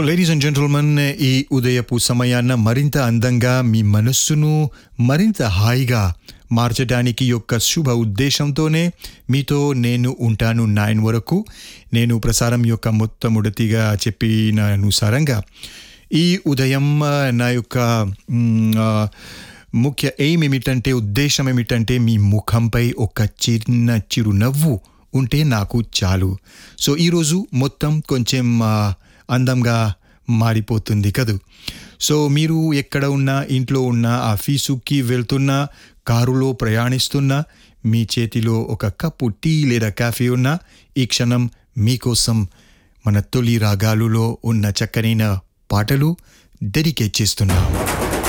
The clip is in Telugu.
లేడీస్ అండ్ జెంటల్మెన్ ఈ ఉదయపు సమయాన్న మరింత అందంగా మీ మనస్సును మరింత హాయిగా మార్చడానికి యొక్క శుభ ఉద్దేశంతోనే మీతో నేను ఉంటాను నైన్ వరకు నేను ప్రసారం యొక్క మొట్టమొదటిగా చెప్పిన అనుసారంగా ఈ ఉదయం ఆ, నా యొక్క మ్, ఆ, ముఖ్య ఎయిమ్ ఏమిటంటే ఉద్దేశం ఏమిటంటే మీ ముఖంపై ఒక చిన్న చిరునవ్వు ఉంటే నాకు చాలు సో ఈరోజు మొత్తం కొంచెం ఆ, అందంగా మారిపోతుంది కదూ సో మీరు ఎక్కడ ఉన్నా ఇంట్లో ఉన్నా ఆఫీసుకి వెళ్తున్నా కారులో ప్రయాణిస్తున్నా మీ చేతిలో ఒక కప్పు టీ లేదా కాఫీ ఉన్నా ఈ క్షణం మీకోసం మన తొలి రాగాలులో ఉన్న చక్కనైన పాటలు డెడికేట్ చేస్తున్నాం